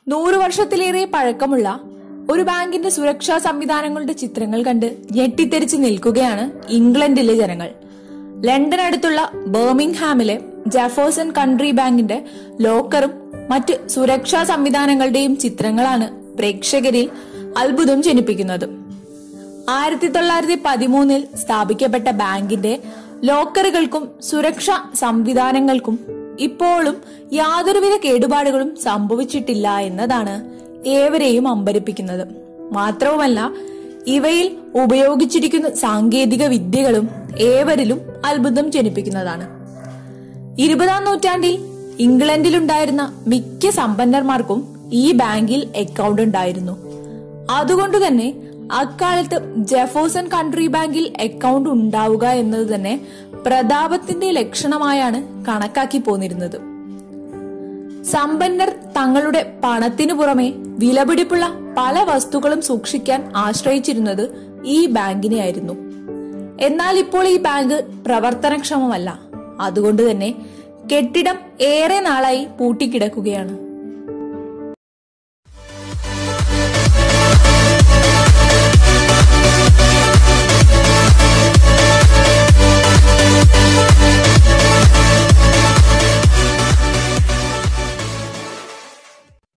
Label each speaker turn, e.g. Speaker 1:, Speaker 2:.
Speaker 1: നൂറു വർഷത്തിലേറെ പഴക്കമുള്ള ഒരു ബാങ്കിന്റെ സുരക്ഷാ സംവിധാനങ്ങളുടെ ചിത്രങ്ങൾ കണ്ട് ഞെട്ടിത്തെറിച്ച് നിൽക്കുകയാണ് ഇംഗ്ലണ്ടിലെ ജനങ്ങൾ ലണ്ടൻ അടുത്തുള്ള ബർമിംഗ്ഹാമിലെ ജെഫേഴ്സൺ കൺട്രി ബാങ്കിന്റെ ലോക്കറും മറ്റ് സുരക്ഷാ സംവിധാനങ്ങളുടെയും ചിത്രങ്ങളാണ് പ്രേക്ഷകരിൽ അത്ഭുതം ജനിപ്പിക്കുന്നത് ആയിരത്തി തൊള്ളായിരത്തി പതിമൂന്നിൽ സ്ഥാപിക്കപ്പെട്ട ബാങ്കിന്റെ ലോക്കറുകൾക്കും സുരക്ഷാ സംവിധാനങ്ങൾക്കും ഇപ്പോഴും യാതൊരുവിധ കേടുപാടുകളും സംഭവിച്ചിട്ടില്ല എന്നതാണ് ഏവരെയും അമ്പരിപ്പിക്കുന്നത് മാത്രവുമല്ല ഇവയിൽ ഉപയോഗിച്ചിരിക്കുന്ന സാങ്കേതിക വിദ്യകളും ഏവരിലും അത്ഭുതം ജനിപ്പിക്കുന്നതാണ് ഇരുപതാം നൂറ്റാണ്ടിൽ ഇംഗ്ലണ്ടിലുണ്ടായിരുന്ന മിക്ക സമ്പന്നന്മാർക്കും ഈ ബാങ്കിൽ അക്കൗണ്ട് ഉണ്ടായിരുന്നു അതുകൊണ്ട് തന്നെ അക്കാലത്ത് ജെഫേഴ്സൺ കൺട്രി ബാങ്കിൽ അക്കൗണ്ട് ഉണ്ടാവുക എന്നത് തന്നെ പ്രതാപത്തിന്റെ ലക്ഷണമായാണ് കണക്കാക്കി പോന്നിരുന്നത് സമ്പന്നർ തങ്ങളുടെ പണത്തിനു പുറമെ വിലപിടിപ്പുള്ള പല വസ്തുക്കളും സൂക്ഷിക്കാൻ ആശ്രയിച്ചിരുന്നത് ഈ ബാങ്കിനെയായിരുന്നു എന്നാൽ ഇപ്പോൾ ഈ ബാങ്ക് പ്രവർത്തനക്ഷമമല്ല അതുകൊണ്ട് തന്നെ കെട്ടിടം ഏറെ നാളായി പൂട്ടിക്കിടക്കുകയാണ്